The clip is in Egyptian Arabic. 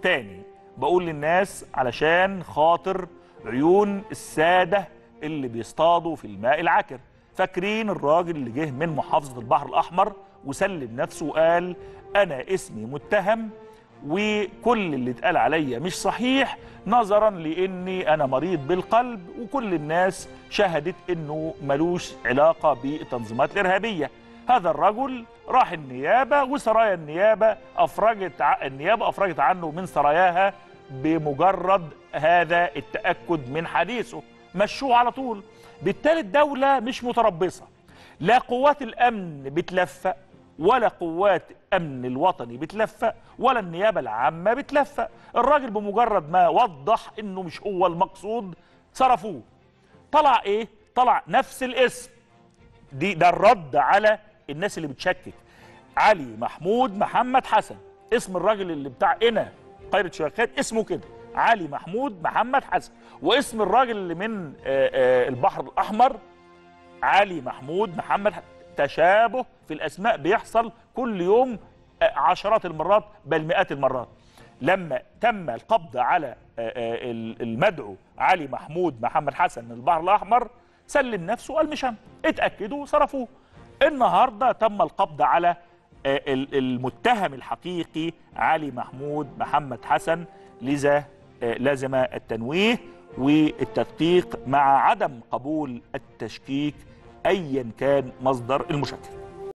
تاني بقول للناس علشان خاطر عيون الساده اللي بيصطادوا في الماء العكر فاكرين الراجل اللي جه من محافظه البحر الاحمر وسلم نفسه وقال انا اسمي متهم وكل اللي اتقال عليا مش صحيح نظرا لاني انا مريض بالقلب وكل الناس شهدت انه ملوش علاقه بالتنظيمات الارهابيه هذا الرجل راح النيابه وسرايا النيابه افرجت ع... النيابه افرجت عنه من سراياها بمجرد هذا التاكد من حديثه مشوه على طول بالتالي الدوله مش متربصه لا قوات الامن بتلفق ولا قوات امن الوطني بتلفق ولا النيابه العامه بتلفق الراجل بمجرد ما وضح انه مش هو المقصود صرفوه طلع ايه طلع نفس الاسم دي ده الرد على الناس اللي بتشكك علي محمود محمد حسن اسم الراجل اللي بتاع انا قايرة شبكات اسمه كده علي محمود محمد حسن واسم الراجل اللي من آه، آه، البحر الاحمر علي محمود محمد حسن تشابه في الاسماء بيحصل كل يوم آه، عشرات المرات بل مئات المرات لما تم القبض على آه، آه، المدعو علي محمود محمد حسن من البحر الاحمر سلم نفسه وقال مش انا اتاكدوا وصرفوه النهارده تم القبض على آه، ال- المتهم الحقيقي علي محمود محمد حسن لذا آه، لازم التنويه والتدقيق مع عدم قبول التشكيك ايا كان مصدر المشكك